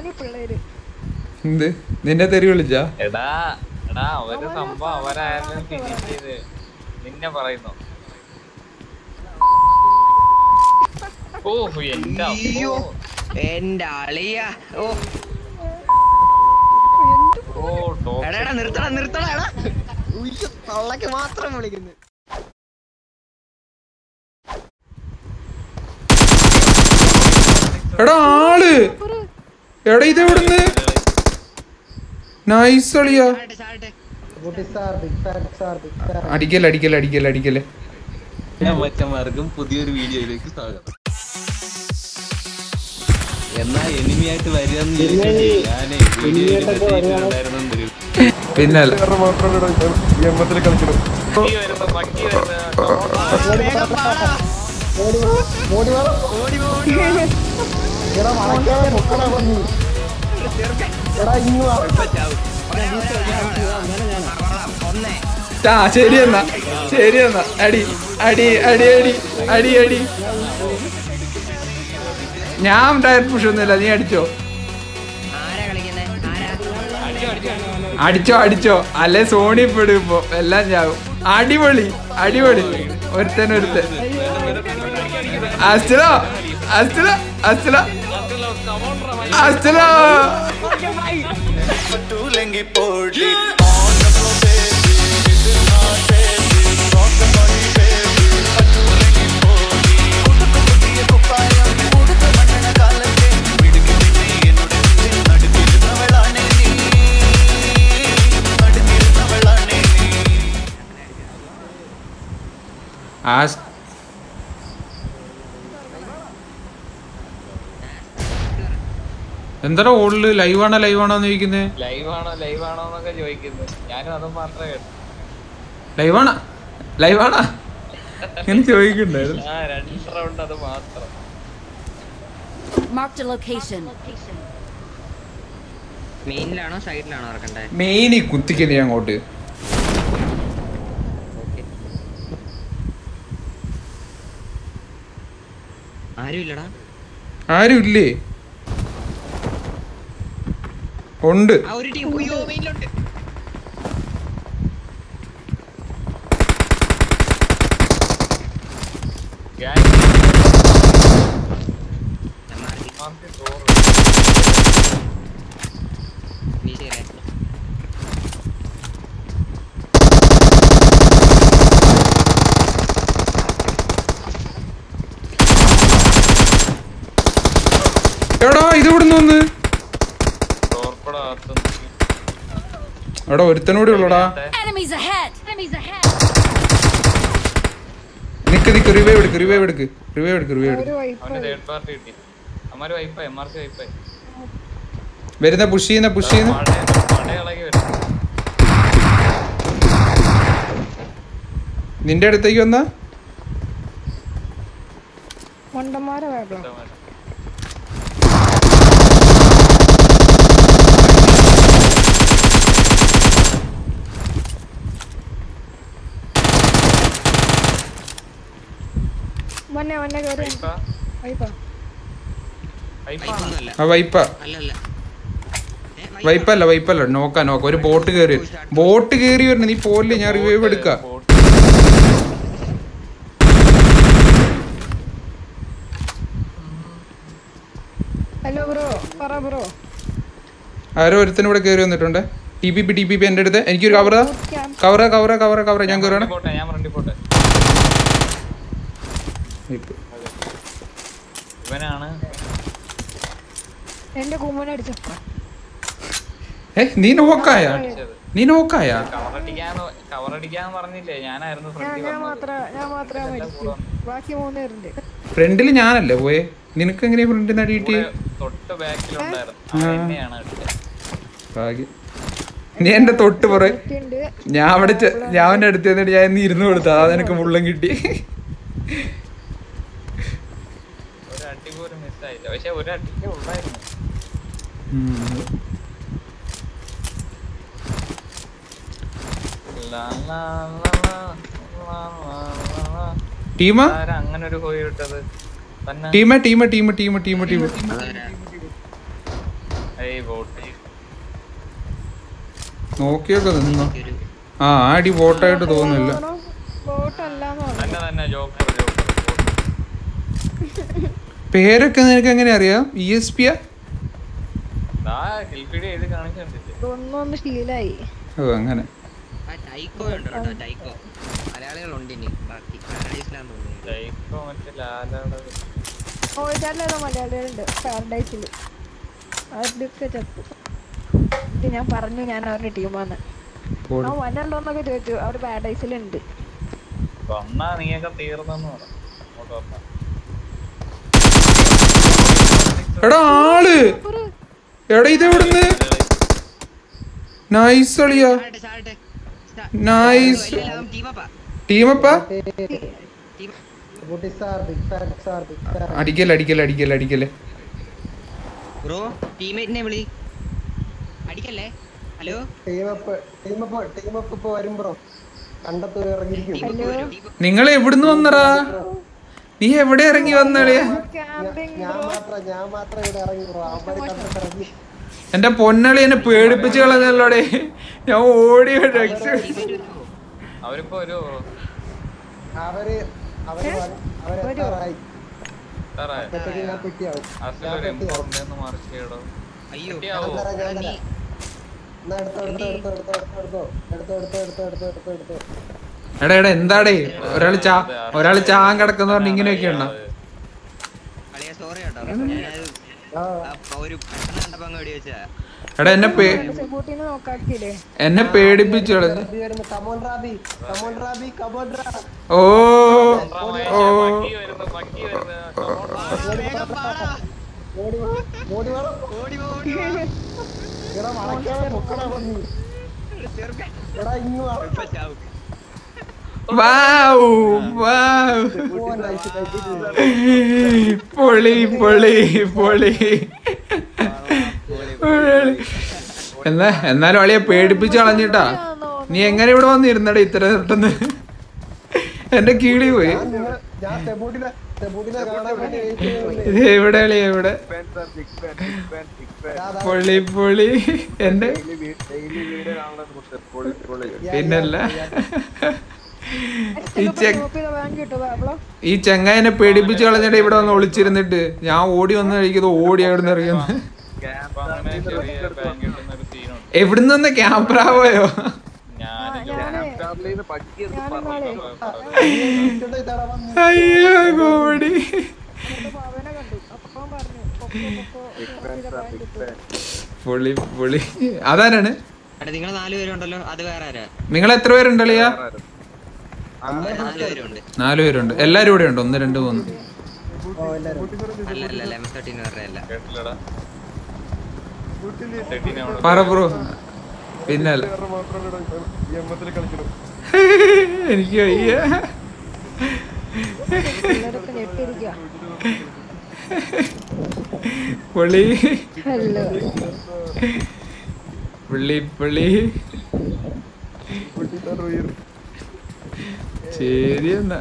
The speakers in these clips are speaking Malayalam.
ആകെ പിള്ളേര് എന്ത് നിന്നെ തെറി വിളിച്ചാ എടാ എടാ ഒരു സംഭവം അവരായാലും ഫിനിഷ് ചെയ്ത് നിന്നെ പറയുന്നു ഓ എന്റെ അയ്യോ അമ്മോ. എന്റെ അളിയ ഓ ഓ ടോപ്പ് എടാ എടാ നിർത്തടാ നിർത്തടാ എടാ ഉയ്യോ, തള്ളക്ക് മാത്രം വിളിക്കുന്നു എടാ ആള് എടാ ഇത് എവിടുന്ന് നൈസ് കളിയാ ചാടട്ടെ, ചാടട്ടെ. അടിക്കല് അടിക്കല് അടിക്കല് അടിക്കല് മച്ചന്മാർക്കും പുതിയൊരു വീഡിയോയിലേക്ക് സ്വാഗതം എന്നാ എനിമിയായിട്ട് വരികയെന്ന് ചോദിച്ചിട്ട് ഞാനേ വീഡിയോയിൽ ഉണ്ടായിരുന്നു പിന്നല്ല പക്കി വരുന്നു പക്കി വരുന്നു വേഗം പാടാ. ഇപ്പൊ ചാവും. ഒന്നേ ആ ശരി എന്നാ ശരി എന്നാ അടി അടി അടി അടി അടി അടി ഞാൻ ടയർ പുഷ് ഒന്നുമില്ല നീ അടിച്ചോ ആരാ കളിക്കുന്നേ ആരാ അടിച്ചോ അടിച്ചോ അല്ലെ സോണി പെടും ഇപ്പൊ എല്ലാം ചാവും അടിപൊളി അടിപൊളി ഒരുത്തൻ ഒരുത്തൻ അസ്റ്റലോ അസ്റ്റലോ അസ്റ്റലോ അസ്റ്റലോ ആ എന്താ ഓളില് ലൈവാണോ ലൈവാണോന്ന് ചോദിക്കുന്നത് ലൈവ് ആണോ ലൈവ് ആണോ എന്നൊക്കെ ചോദിക്കുന്നു ഞാനും അതും മാത്രമേ കേട്ടു ലൈവാണോ ലൈവാണോ ഇങ്ങനെ ചോദിക്കണ്ടായിരുന്നു ആ രണ്ട് റൗണ്ട് അത് മാത്രം Marked a location. മെയിനിലാണോ സൈഡിലാണോ ഇറക്കണ്ടേ മെയിനി കുത്തിക്കുന്നേ അങ്ങോട്ട് ആരും ഇല്ലടാ ആരും ഇല്ലേ ഉണ്ട് ആ ഒരു ടീം അയ്യോ മെയിനിലുണ്ട് Gang മാർക്ക് മാർക്ക് ചോറ് നീ ശരിയല്ലേ എടാ ഇത് ഇവിടുന്ന് വന്ന് ചോർപ്പട അകത്ത് നോക്കി. എടാ ഒരുത്തനോടെ ഉള്ളടാ Enemies ahead! Enemies ahead! നിക്ക് നിക്ക് റിവൈവ് എടുക്ക് റിവൈവ് എടുക്ക് റിവൈവ് എടുക്ക് റിവൈവ് എടുക്ക് ഒരു വൈപ്പ് അവന് തേർഡ് പാർട്ടി കിട്ടി അമ്മാര് വൈപ്പായി എം ആർ സി വൈപ്പായി വരുന്ന പുഷ് ചെയ്യുന്ന പുഷ് ചെയ്യുന്ന പട ഇളകി വരും നിന്റെ അടുത്തേക്ക് വന്നാ മണ്ടന്മാരെ വേഗം മന്നെ മന്നെ കയറി വൈപ്പാ വൈപ്പാ വൈപ്പാ വൈപ്പൊന്നുമല്ല ആ വൈപ്പ അല്ലല്ല ഏ, വൈപ്പാ. വൈപ്പല്ല വൈപ്പല്ല നോക്കാ നോക്ക ഒരു ബോട്ട് കേറി ബോട്ട് കേറി വരണം നീ പോലെ ഞാൻ റിവൈവ് എടുക്ക ബോട്ട് ഹലോ ബ്രോ പറ ബ്രോ ആരോ ഒരുത്തനും ഇവിടെ കേറി വന്നിട്ടുണ്ട് T P P T P P എൻ്റെ അടുത്ത് എനിക്കൊരു കവറ കവറ കവറ കവറ കവറ ഞാൻ കയറുകയാണ് പോട്ടെ ഞാൻ ഫ്രണ്ടിൽ പോട്ടെ ഇവനാണ് എന്റെ കുമ്മനെ അടിച്ചു ഏ നീ നോക്കായ നീ നോക്കായ കവറടിക്കാന്ന് കവറടിക്കാന്ന് പറഞ്ഞില്ലേ ഞാനായിരുന്നു ഞാൻ ഫ്രണ്ടിൽ ഞാൻ വന്നത് മാത്ര ഞാൻ മാത്രമേ മരിച്ചു ബാക്കി മൂന്ന് പേരുണ്ട് ഫ്രണ്ടിൽ ഞാനല്ലേ പോയെ നിനക്ക് എങ്ങനെയാ ഫ്രണ്ടിൽ നിന്ന് അടി കിട്ടി കൂടെ തൊട്ട് ബാക്കിലുണ്ടായിരുന്നു അവൻ എന്നെയാണ് അടിച്ചത് ഭാഗ്യം നീ എന്റെ തൊട്ട് പുറേ ഉണ്ട് ഞാൻ അവിടെ ചെ- ഞാൻ അവന്റെ അടുത്ത് എന്നിട്ട് ഞാൻ ഇന്ന് ഇരുന്ന് കൊടുത്ത അതാ നിനക്ക് മുള്ളം കിട്ടി ഒരു അടി പോലും മിസ്സായില്ല പക്ഷെ ഒരു അടിക്കേ ഉള്ളായിരുന്നു ലാ, ലാ, ലാ, ലാ, ലാ, ലാ, ലാ, ലാ. ടീമാ ആരാ അങ്ങനെ ഒരു കോഴി വിട്ടത് തന്നെ ടീമ ടീമ ടീമ ടീമ ടീമ ടീമ അതാരാ? ബോട്ടേ ബോട്ടേ നോക്കിയൊക്കെ നിന്നോ ആ ആടി ബോട്ടായിട്ട് തോന്നുന്നില്ല ബോട്ടല്ലാന്ന് പറഞ്ഞു തന്നെ തന്നെ ജോക്കർ ജോക്കർ പേരൊക്കെ നിനക്ക് എങ്ങനെ അറിയാം ഇ എസ് പിയാ ആ കിൽപിടി എഴുതി കാണിച്ചിട്ടില്ലേ ഒന്നൊന്ന് ശീലായി ഓ അങ്ങനെ ആ ടൈക്കോ ഉണ്ട് കേട്ടോ ടൈക്കോ മലയാളികളുണ്ട് ഇനി ബാക്കി പാരഡൈസിലാന്ന് തോന്നുന്നു ജയിക്കോ മറ്റേ ലാലയുടെ ഓയിച്ചാലിലേതോ മലയാളികളുണ്ട് പാരഡൈസിൽ അവരുടെയൊക്കെ ചത്തു ഇത് ഞാൻ പറഞ്ഞു ഞാൻ അവരുടെ ടീമാന്ന് പോടി. ആ വനുണ്ടോന്നൊക്കെ ചോദിച്ചു അവർ പാരഡൈസിലുണ്ട് വന്നാ നീയൊക്കെ തീർന്നെന്ന് പറഞ്ഞു അങ്ങോട്ട് വന്നാ എടാ ആള് എടാ ഇത് എവിടുന്ന് നൈസ് കളിയാ ചാടട്ടെ, ചാടട്ടെ. ചാ- നൈസ് വലിയ ലാഭം ടീമപ്പാ. ടീമപ്പാ ടീം അടിക്കല് അടിക്കല് അടിക്കല് അടിക്കല് ബ്രോ ടീമേറ്റിനെ വിളി അടിക്കല്ലേ ഹലോ ടീമപ്പ് വരും ടീമപ്പ് നിങ്ങൾ എവിടുന്ന് വന്നടാ നീ എവിടെ ഇറങ്ങി വന്നളിയാ ക്യാമ്പിംഗ് എന്റെ പൊന്നളി എന്നെ പേടിപ്പിച്ച് കളഞ്ഞല്ലോടെ ഞാൻ ഓടി രക്ഷ ടീമേറ്റ് വരുമോ അവരിപ്പോ ഒരു സാറേ അസലൊരു എംപോറിന്റെ മറിച്ച് കേടോ അയ്യോ കിട്ടിയാവോ? എടാ, നീ എടാ എടാ എന്താടേ ഒരാള് ചാ ഒരാള് ചാൻ കിടക്കുന്ന പറഞ്ഞ ഇങ്ങനെയൊക്കെ ഉണ്ടോ കളിയാ സോറി കേട്ടോ ഞാനത് ആ ഒരു പെട്ടെന്ന് കണ്ടപ്പോ അങ്ങ് വെടി വെച്ചാ എടാ എന്നെ പേ സെക്യൂരിറ്റിനെ നോക്കാക്കിയില്ലേ എന്നെ പേടിപ്പിച്ചു കളഞ്ഞു ഓ ഓ പക്കി വരുന്നു പക്കി വരുന്നു വേഗം പാടാ. ഓടി പോ, ഓടി പോ. ചെറുക്കൻ. ഇപ്പൊ ചാവും. വാവ് വാവ് പൊളി പൊളി പൊളി എന്നാ എന്നാലും അളിയെ പേടിപ്പിച്ച് കളഞ്ഞിട്ടാ നീ എങ്ങനെ ഇവിടെ വന്നിരുന്നടാ ഇത്ര പെട്ടെന്ന് എന്റെ കീഴി പോയി ഇത് എവിടെ അളിയ എവിടെ പൊളി പൊളി എന്റെ പിന്നല്ല ഈ ചെ ബാങ്ക് കിട്ടും ബാബിളോ ഈ ചെങ്ങായനെ പേടിപ്പിച്ച് കളഞ്ഞിട്ട് ഇവിടെ വന്ന് ഒളിച്ചിരുന്നിട്ട് ഞാൻ ഓടി വന്ന് കഴിക്കുന്നത് ഓടി എവിടെ ഇറങ്ങിയെന്ന് അപ്പൊ അങ്ങനെ ചെറിയ ബാങ്ക് കിട്ടുന്ന ഒരു സീനുണ്ട് എവിടുന്ന് വന്ന ക്യാമറ പോയോ ഞാൻ ഞാനിന്നാളെ അയ്യോ കോടി ഭാവന കണ്ടു അപ്പം പറഞ്ഞു പൊക്കോ പൊക്കോ ബാങ്ക് കിട്ടും പൊളി പൊളി അതാരാണ് എടാ നിങ്ങൾ നാല് പേരുണ്ടല്ലോ അത് വേറെ ആരാ നിങ്ങൾ എത്ര പേരുണ്ടല്ലയാ നാല് പേരുണ്ട് നാല് പേരുണ്ട് എല്ലാരും ഇവിടെ ഉണ്ട് ഒന്ന് രണ്ട് മൂന്ന് അല്ല അല്ല അല്ല എം തേർട്ടീൻ വേറെ അല്ല കേട്ടില്ലടാ തെട്ടിനെ അവിടെ പറ ബ്രോ പിന്നല്ല എനിക്ക് വയ്യ പിള്ളേരൊക്കെ ഞെട്ടിരിക്കുക പൊളി ഹലോ പുള്ളി പുള്ളി ശരി എന്നാ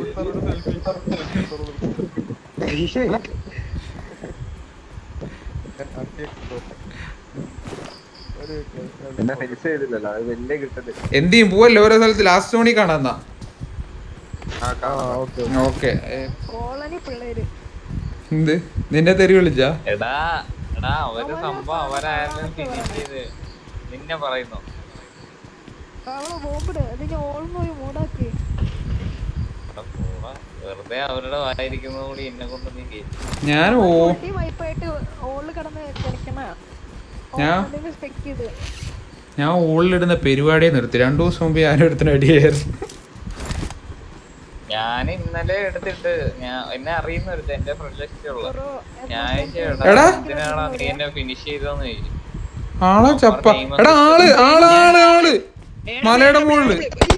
എന്നെ ഫിനിഷ് ചെയ്തില്ലല്ലോ അത് വലിയ കിട്ടല് എന്ത് ചെയ്യും പോവല്ലോ ഓരോ സ്ഥലത്ത് ലാസ്റ്റ് മണി കാണാന്നാ ഓക്കെ കോളനി പിള്ളേര് എന്ത് നിന്നെ തെറി വിളിച്ചാ എടാ എടാ അവര് സംഭവം അവരായാലും ഫിനിഷ് ചെയ്ത് നിന്നെ പറയുന്നു അവള് ബോംബിട് അത് ഞാൻ ഓൾന്ന് പോയി മൂടാക്കി എടാ പോടാ. വെറുതെ അവരുടെ വായിരിക്കുന്നത് കൂടി എന്നെ കൊണ്ട് നീ കേട്ടു ഞാൻ ഓ ടീം വൈപ്പായിട്ട് ഓളിൽ കിടന്ന് കിടക്കണ ഞാൻ സ്പെക്ട് ചെയ്ത് ഞാൻ ഉള്ളിടുന്ന പരിപാടിയെ നിർത്തി രണ്ടു ദിവസം മുമ്പ് ഞാൻ എടുത്തിന് അടിയായിരുന്നു ഞാൻ ഇന്നലെ എടുത്തിട്ട് ഞാൻ എന്നെ അറിയുന്ന ഒരു എന്റെ ഫ്രണ്ട് ലിസ്റ്റ് ഉള്ള ബ്രോ ഞാൻ എടാ. എന്തിനാണ് നീ എന്നെ ഫിനിഷ് ചെയ്തോന്ന് ചോദിച്ചു ആളെ ചപ്പ എടാ ആള് ആള് ആള് ആള് മലയുടെ മുകളില്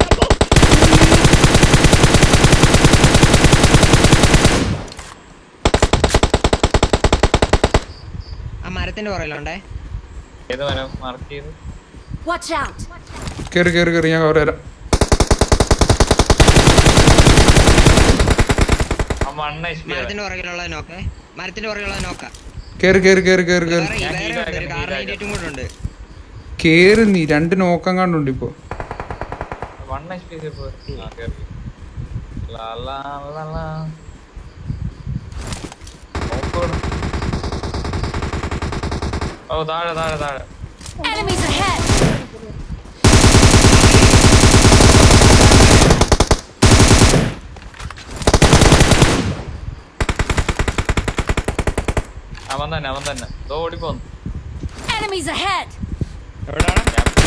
ആ മരത്തിന്റെ പുറകിലുണ്ടേ ഏത് മരം മാർക്ക് ചെയ്ത് Watch out! കേറി കേറി കേറി ഞാൻ കവർ തരാം ആ മണ്ണ എച്ച് പി മരത്തിന്റെ പുറകിലുള്ള നോക്കേ മരത്തിന്റെ പുറകിലുള്ള നോക്ക കേറി കേറി കേറി കേറി കേറി വേറെ വേറെ ഉണ്ട് ഒരു കാർ നയൻറ്റി എയ്റ്റും കൂടെ ഉണ്ട് കേറി നീ രണ്ട് നോക്കം കണ്ടുണ്ട് ഇപ്പൊ വൺ എച്ച് പി ഇപ്പൊ ആ കേറി ലാ ലാ ലാ ലാ നോക്കണം ഓ താഴെ താഴെ താഴെ Enemies ahead! അവൻ തന്നെ അവൻ തന്നെ ഇതോ ഓടിപ്പോന്നു Enemies ahead! എവിടാണ്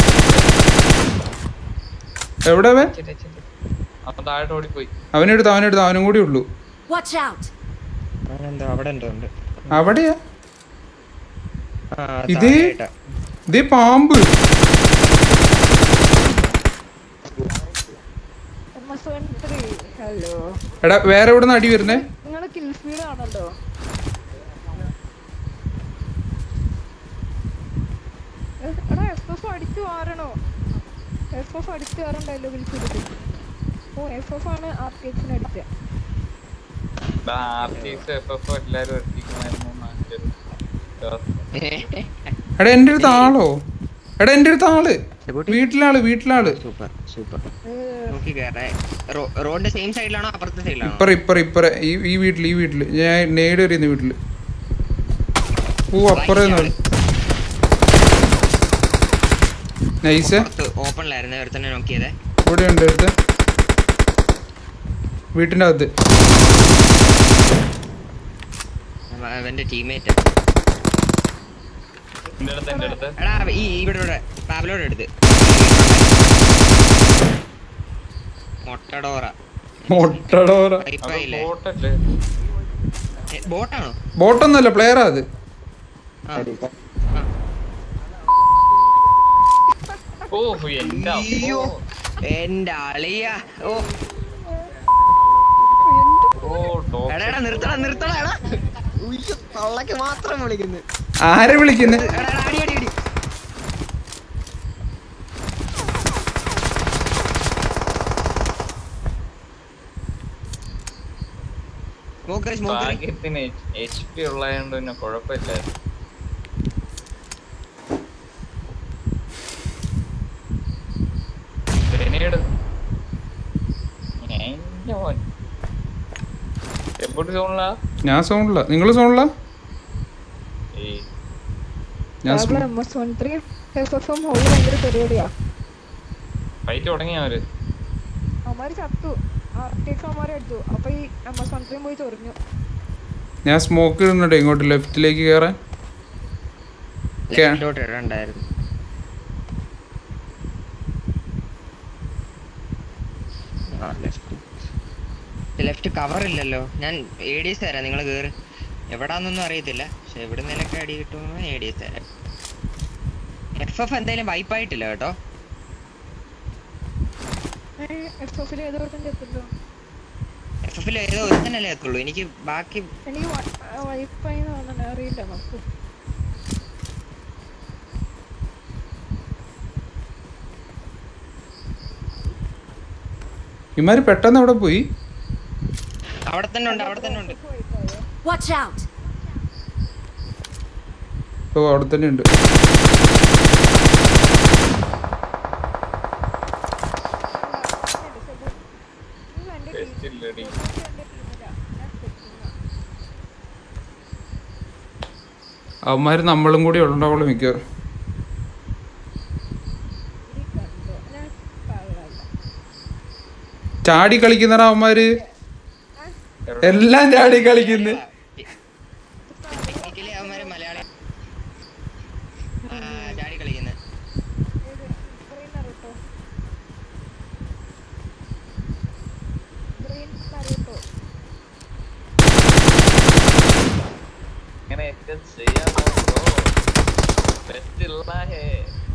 എവിടെ അവൻ ചെറ്റെ, ചെറ്റെ. അവൻ താഴോട്ട് ഓടിപ്പോയി അവനെടുത്ത് അവനെടുത്ത് അവനും കൂടി ഉള്ളൂ Watch out! എന്തോ അവിടെ എന്തോ ഉണ്ട് അവിടെയാ ആ ഇത്? താഴെയായിട്ടാ. ഇതേ പാമ്പ് ഹലോ എടാ വേറെ എവിടെ നിന്ന് അടി വരുന്നേ നിങ്ങൾ കിൽ സ്പീഡ് ആണല്ലോ എ- എടാ എഫ് എഫ് അടിച്ചു മാറണോ എഫ് എഫ് അടിച്ചു മാറണ്ടല്ലോ വിളിച്ചിട്ട് ഓ എഫ് എഫ് ആണ് ആർ ടി എക്സിന് അടിച്ചത് R T X F F എല്ലാരും എത്തിക്കുമായിരുന്നു നാട്ടിൽ എടാ എൻ്റെ അടുത്ത് ആളോ എടാ എൻ്റെ അടുത്ത് ആള് വീട്ടിലാള് വീട്ടിലാള് സൂപ്പർ സൂപ്പർ നോക്കി കേറേ റോഡിന്റെ സെയിം സൈഡിലാണോ അപ്പുറത്തെ സൈഡിലാണോ ഇപ്പറ ഇപ്പറ ഇപ്പറ ഈ ഈ വീട്ടില് ഈ വീട്ടില് ഞാൻ നേട് എറിയുന്ന വീട്ടില് ഓ അപ്പുറം നൈസ് ഓപ്പണിലായിരുന്നു ഒരു തന്നെ നോക്കിയതേ ഇവിടെ ഉണ്ട് അടുത്ത് വീട്ടിൻ്റെ അകത്ത് അവ- അവന്റെ ടീമേറ്റ് എന്റെ അടുത്ത് എന്റെ അടുത്ത് എടാ ഈ ഇവിടെ ഇവിടെ പാബലോടെ എടുത്ത് മൊട്ടഡോറ മൊട്ടടോറ അത് ഇല്ലേ ബോട്ടല്ലേ ബോട്ടാണോ ബോട്ടൊന്നുമല്ല പ്ലെയറാ അത് ആ ഓ എന്റെ അയ്യോ അമ്മോ. എന്റെ അളിയ ഓ ഓ ടോപ്പ് എടാ എടാ നിർത്തടാ നിർത്തടാ എടാ ഉയ്യോ, തള്ളക്ക് മാത്രം വിളിക്കുന്നു ആരെ വിളിക്കുന്നത് എടാ എടാ അടി അടി അടി സ്മോക്കർ സ്മോക്കർ ഭാഗ്യത്തിന് എച്ച് പി ഉള്ളതുകൊണ്ട് പിന്നെ കുഴപ്പമില്ലായിരുന്നു ഗ്രനേഡ് എന്റെ മോൻ എപ്പോഴും സോണിലാ ഞാൻ സോണില്ല നിങ്ങൾ സോണില്ല ഏയ് ഞാൻ ടാബ്ലോ M S one three F F M ഹോളി ഭയങ്കര പരിപാടിയാ ഫൈറ്റ് തുടങ്ങി അവര് അവന്മാര് ചത്തു ആർ ടി എക്സ് അവന്മാരെ അടിച്ചു അപ്പൊ ഈ എം എസ് വൺ ത്രീയും പോയി ചൊറിഞ്ഞു ഞാൻ സ്മോക്ക് ഇടുന്നുണ്ട് ഇങ്ങോട്ട് ലെഫ്റ്റിലേക്ക് കയറാൻ കേ- ലെഫ്റ്റിലോട്ട് ഇടണ്ടായിരുന്നു ലെഫ്റ്റ് കവർ ഇല്ലല്ലോ ഞാൻ എ ഡി എസ് തരാം നിങ്ങൾ കേറ് എവിടാന്നൊന്നും അറിയത്തില്ല പക്ഷെ എവിടെ നിന്നൊക്കെ അടി കിട്ടുമോ എ ഡി എസ് തരാം എഫ് എഫ് എന്തായാലും വൈപ്പായിട്ടില്ല കേട്ടോ എഫ് എഫിൽ ഏതോട്ടും ചെത്തല്ലോ എഫ് എഫിൽ ഏതോ ഒരുത്തനല്ലേ എത്തുള്ളൂ എനിക്ക് ബാക്കി എനിക്ക് വൈഫൈ തോന്നണ അറിയില്ല നമുക്ക് ഇമാര് പെട്ടെന്ന് അവിടെ പോയി അവിടെ തന്നെ ഉണ്ട് അവിടെ തന്നെ ഉണ്ട് Watch out! ഓ അവിടെ തന്നെ ഉണ്ട് Best ഇല്ലടി. അവന്മാര് നമ്മളും കൂടി ഉണ്ടാവുള്ളൂ മിക്ക ചാടി കളിക്കുന്നടാ അവന്മാര് എല്ലാം ചാടി കളിക്കുന്നു ടെക്നിക്കലി അവന്മാര് മലയാളി ആ, ചാടി കളിക്കുന്നത് ഇങ്ങനെ ഏറ്റവും ചെയ്യാൻ ബെസ്റ്റ് ഇല്ല ഹേ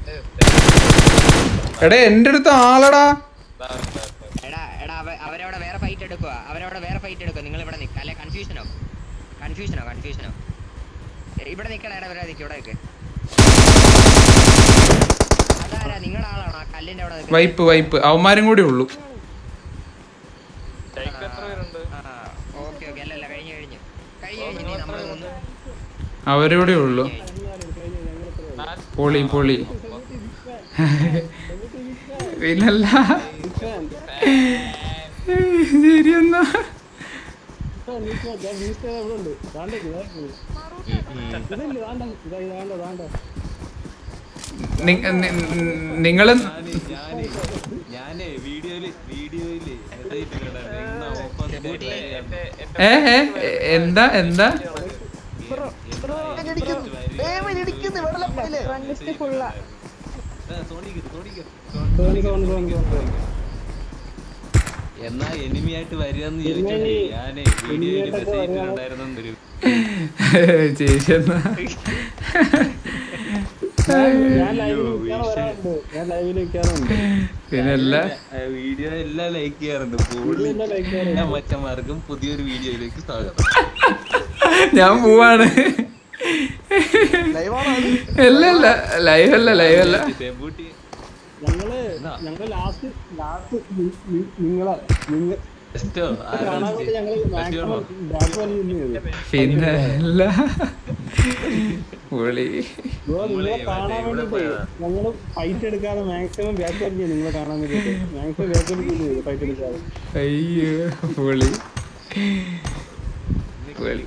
എടാ എന്റെ അടുത്ത് ആളടാ എടാ എടാ അവ- അവരവിടെ വേറെ ഫൈറ്റ് എടുക്കുക അവരവിടെ വേറെ ഫൈറ്റ് എടുക്കുക നിങ്ങൾ ഇവിടെ നിൽക്കുക അല്ലെ കൺഫ്യൂഷനോ കൺഫ്യൂഷനോ കൺഫ്യൂഷനോ ഇവിടെ നിൽക്കണ എടാ ഇവിടെ നിൽക്കുക ഇവിടെ നിൽക്ക് അതാരാ നിങ്ങളുടെ ആളാണോ ആ കല്ലിന്റെ അവിടെ നിൽക്കുന്നത് വൈപ്പ് വൈപ്പ് അവന്മാരും കൂടി ഉള്ളൂ ടൈപ്പ് എത്ര പേരുണ്ട് ആ ഓക്കെ ഓക്കെ അല്ല അല്ല കഴിഞ്ഞു കഴിഞ്ഞു കഴിഞ്ഞു കഴിഞ്ഞു ഇനി നമ്മൾ ഒന്ന് അവരിവിടെ ഉള്ളൂ നാല് പൊളി പൊളി പിന്നല്ല ശരിയെന്നാ നിങ്ങള് ഞാനേ ഞാനേ വീഡിയോയില് വീഡിയോയില് ഓപ്പോസിറ്റ് ഏ ഏ എന്താ എന്താ ലിസ്റ്റ് ഫുള്ളാ എന്നാ എനിമിയായിട്ട് വരികയെന്ന് ചോദിച്ചിട്ട് ഞാനേ വീഡിയോയില് മെസ്സേജ് ഇട്ടിട്ടുണ്ടായിരുന്നു ഒരു ശരിയെന്നാ പിന്നല്ല വീഡിയോ എല്ലാം ലൈക്ക് ചെയ്യാറുണ്ട് കൂടുതൽ എല്ലാ മച്ചന്മാർക്കും പുതിയൊരു വീഡിയോയിലേക്ക് സ്വാഗതം ഞാൻ പോവാണ് അല്ല അല്ല ലൈവ് അല്ല ലൈവ് അല്ല ഡെബൂട്ടി ഞങ്ങള് ഞങ്ങള് ലാസ്റ്റ് ലാസ്റ്റ് നിങ്ങളെ നിങ്ങൾ ടെസ്റ്റോ കാണാൻ വേണ്ടി ഞങ്ങള് മാക്സിമം ബാക്ക് വലിയ ചെയ്തു പിന്നെ അല്ല പൊളി ബ്രോ നിങ്ങളെ കാണാൻ വേണ്ടിട്ട് ഞങ്ങള് ഫൈറ്റ് എടുക്കാതെ മാക്സിമം ബാക്ക് വലിയ നിങ്ങളെ കാണാൻ വേണ്ടിട്ട് മാക്സിമം ബാക്ക് വലിയ ഫൈറ്റ് എടുക്കാതെ അയ്യോ പൊളി പൊളി.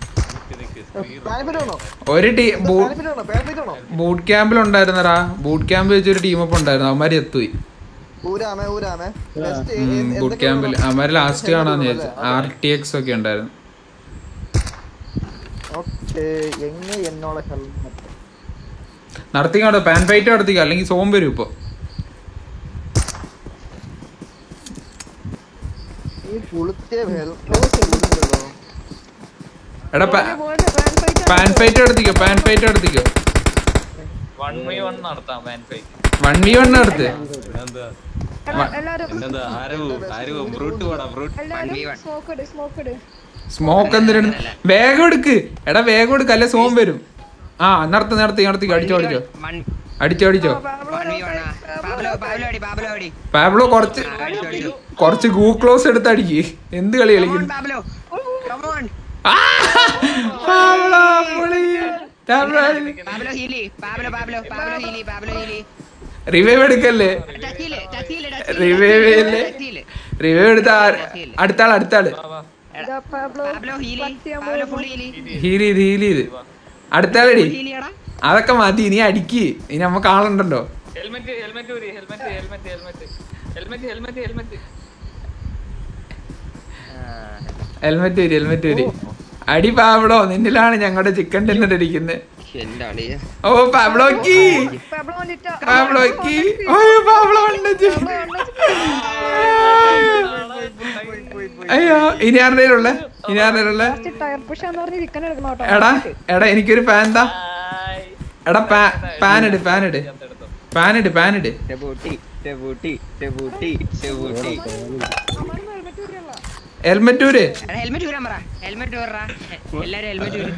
ഒരു ടീം ബൂട്ട് ക്യാമ്പിൽ ഉണ്ടായിരുന്നടാ ബൂട്ട് ക്യാമ്പ് വെച്ചൊരു ടീമപ്പ് ഉണ്ടായിരുന്നു അവന്മാര് എത്തുപോയി ഊരാമേ ഊരാമേ ബൂട്ട് ക്യാമ്പിൽ അവന്മാര് ലാസ്റ്റ് കാണാന്ന് വിചാരിച്ചു ആർ ടി എക്സ് ഒക്കെ ഉണ്ടായിരുന്നു ഓക്കെ എങ്ങനെ എന്നോട് ഹെൽമെറ്റ് നടത്തിക്കാണോ പാൻ ഫൈറ്റ് നടത്തിക്ക അല്ലെങ്കിൽ സോം വരും ഇപ്പൊ ഈ പുളുത്തിയ ഹെൽമെറ്റ് എടാ പാൻ ഫൈറ്റ് നടത്തിക്കോ പാൻ ഫൈറ്റ് നടത്തിക്കോ വൺ വൈ വൺ നടത്താം man fight one v one നടത്ത് എന്താ എല്ലാരും എന്താ ആരവു ആരവു ബ്രൂട്ട് പോടാ ബ്രൂട്ട് എല്ലാരും സ്മോക്ക് ഇട് സ്മോക്ക് ഇട് സ്മോക്ക് എന്തിനാണ് വേഗം എടുക്ക് എടാ വേഗം എടുക്ക് അല്ലെ സോം വരും ആ നടത്തി നടത്തി നടത്തിക്കോ അടിച്ചോ അടിച്ചോ One- അടിച്ചോ അടിച്ചോ one v one ആ. പാബ്ലോ പാബ്ലോ അടി പാബ്ലോ അടി പാബ്ലോ കുറച്ച് ആ, അടിച്ചു, അടിച്ചു. കുറച്ച് ഗൂക്ലോസ് എടുത്ത് അടിക്ക് എന്ത് കളി Come on, കളിക്കുന്നു പാബ്ലോ Come on. ആ! പാബ്ലോ, പൊളി. പാബ്ലോ, പാബ്ലോ ഹീലി പാബ്ലോ പാബ്ലോ പാബ്ലോ ഹീലി പാബ്ലോ ഹീലി റിവൈവ് എടുക്കല്ലേ ടച്ചില് ടച്ചില് റിവൈവ് ചെയ്യല്ലേ ടച്ചില് റിവൈവ് എടുത്ത ആ- അടുത്താൾ അടുത്താള് ഇതാ പാബ്ലോ പാബ്ലോ ഹീലി പത്ത് ചെയ്യാൻ പാബ്ലോ പോകുന്നു. ഫുൾ ഹീലി ഹീൽ ചെയ്ത് ഹീൽ ചെയ്ത് അടുത്താളടി ഹീലിയാടാ അതൊക്കെ മതി നീ അടിക്ക് ഇനി നമ്മ കാണണ്ടല്ലോ ഹെൽമെറ്റ് ഹെൽമെറ്റ് ഊരി helmet helmet helmet helmet helmet helmet helmet വരി ഹെൽമെറ്റ് വരി അടി പാവടോ നിന്നിലാണ് ഞങ്ങളുടെ ചിക്കൻ ഡിന്നർ അടിക്കുന്നത് എന്റെ അളിയ ഓ പാവളോക്കി പാബ്ലോ വന്നിട്ടാ പാവളോക്കി ഓ പാവളോ ഉണ്ട് അയ്യോ ഇനി ആരുടെയുള്ള ഇനി ആരുടെയുള്ള ടയർ പുഷാന്ന് പറഞ്ഞ് ചിക്കൻ എടുക്കണം കേട്ടോ എടാ എടാ എനിക്കൊരു പാൻ താ എടാ പാൻ ഇട് പാൻ ഇട് പാൻ ഇട് പാൻ ഇട് ടെബൂട്ടി ടെബൂട്ടി ടെബൂട്ടി ടെബൂട്ടി ഹെൽമെറ്റ് ഊര് എടാ ഹെൽമെറ്റ് ഊരാൻ പറ ഹെൽമെറ്റ് ഊറാ എല്ലാരും ഹെൽമെറ്റ് ഊര്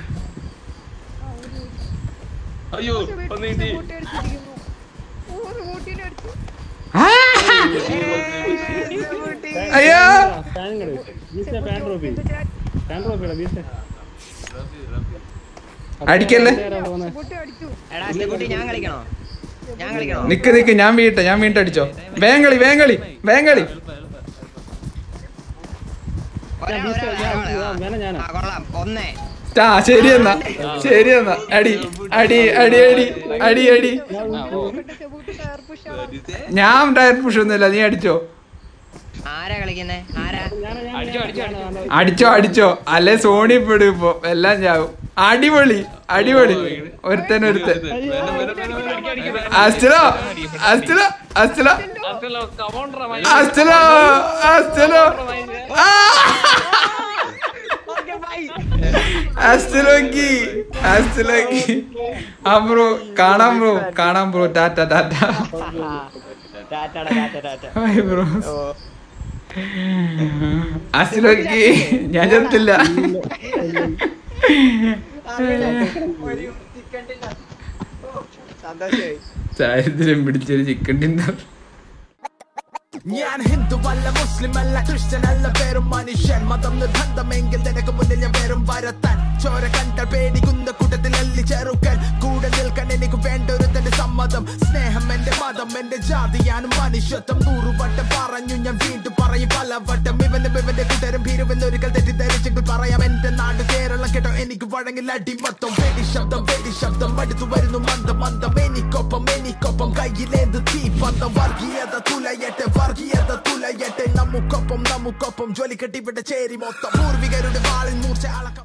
അയ്യോ ഒന്ന് കിട്ടി കൂട്ടി അടിച്ചിരിക്കുന്നു ഓ കൂട്ടിനെ അടിച്ചു ആ! അയ്യോ ഫാൻ വീസെ ഫാൻ ട്രോഫി ഫാൻ ട്രോഫിയുടെ വീസെ അടിക്കല്ലേ കൂട്ടി അടിച്ചു എടാ ടെബൂട്ടി ഞാൻ കളിക്കണോ ഞാൻ കളിക്കണോ നിക്ക് നിക്ക് ഞാൻ വീട്ടെ ഞാൻ വീണ്ടും അടിച്ചോ വേങ്ങളി വേങ്ങളി വേങ്ങളി ഒരാൾ, ഒരാൾ, ഒരാൾ, വേണം ഞാനാ ആ കൊള്ളാം ഒന്നേ ആ ശരി എന്നാ ശരി എന്നാ അടി അടി അടി അടി അടി അടി കൂട്ടി ടയർ പുഷാണ് ഞാൻ ടയർ പുഷ് ഒന്നുമില്ല നീ അടിച്ചോ ആരാ കളിക്കുന്നേ ആരാ അടിച്ചോ അടിച്ചോ അടിച്ചോ അടിച്ചോ അടിച്ചോ അല്ലെ സോണി പെടും ഇപ്പൊ എല്ലാം ചാവും അടിപൊളി അടിപൊളി ഒരുത്തൻ ഒരുത്തൻ അസ്റ്റലോ അസ്റ്റലോ അസ്റ്റലോ കമോണ്ടറ അസ്റ്റലോ അസ്റ്റലോ ആ! അസ്റ്റലോക്കി അസ്റ്റലോക്കി ആ ബ്രോ കാണാം ബ്രോ കാണാം ബ്രോ ടാറ്റ ടാറ്റ ഹായ് ബ്രോ അസ്റ്റലോക്കി ഞാൻ ചത്തില്ല ചാരിദ്രം പിടിച്ചൊരു ചിക്കൻ ഡിന്നർ ഞാൻ ഹിന്ദു അല്ല മുസ്ലിം അല്ല ക്രിസ്ത്യൻ അല്ല വെറും മനുഷ്യൻ മതം നിർബന്ധമെങ്കിൽ നിനക്ക് മുന്നിൽ ഞാൻ വെറും വരത്താൻ ചോര കണ്ടാൽ പേടിക്കുന്ന കൂട്ടത്തിൽ അല്ലി ചെറുക്കൻ കൂടെ നിൽക്കാൻ എനിക്ക് വേണ്ട ഒരു തന്നെ സമ്മതം സ്നേഹം എന്റെ മതം എന്റെ ജാതിയാണ് മനുഷ്യത്വം നൂറുവട്ടം പറഞ്ഞു ഞാൻ വീണ്ടും പറയും പലവട്ടം ഇവന്റെ ഇവന്റെ കൂട്ടരും ഭീരുവെന്നൊരിക്കൽ തെറ്റിദ്ധരിച്ചെങ്കിൽ പറയാം എന്റെ നാട് കേരളം കേട്ടോ എനിക്ക് വഴങ്ങിൽ അടിമത്തം വെടി ശബ്ദം വെടി ശബ്ദം അടുത്തു വരുന്നു മന്ദം മന്ദം എനിക്കൊപ്പം എനിക്കൊപ്പം കയ്യിലേന്ത് തീ പന്തം വർഗീയത തുലയട്ടെ വർഗീയത തുലയട്ടെ നമുക്കൊപ്പം നമുക്കൊപ്പം ജോലി കെട്ടിവിടെ ചേരി മൊത്തം പൂർവികരുടെ വാളിൽ മൂർച്ച അളക്കം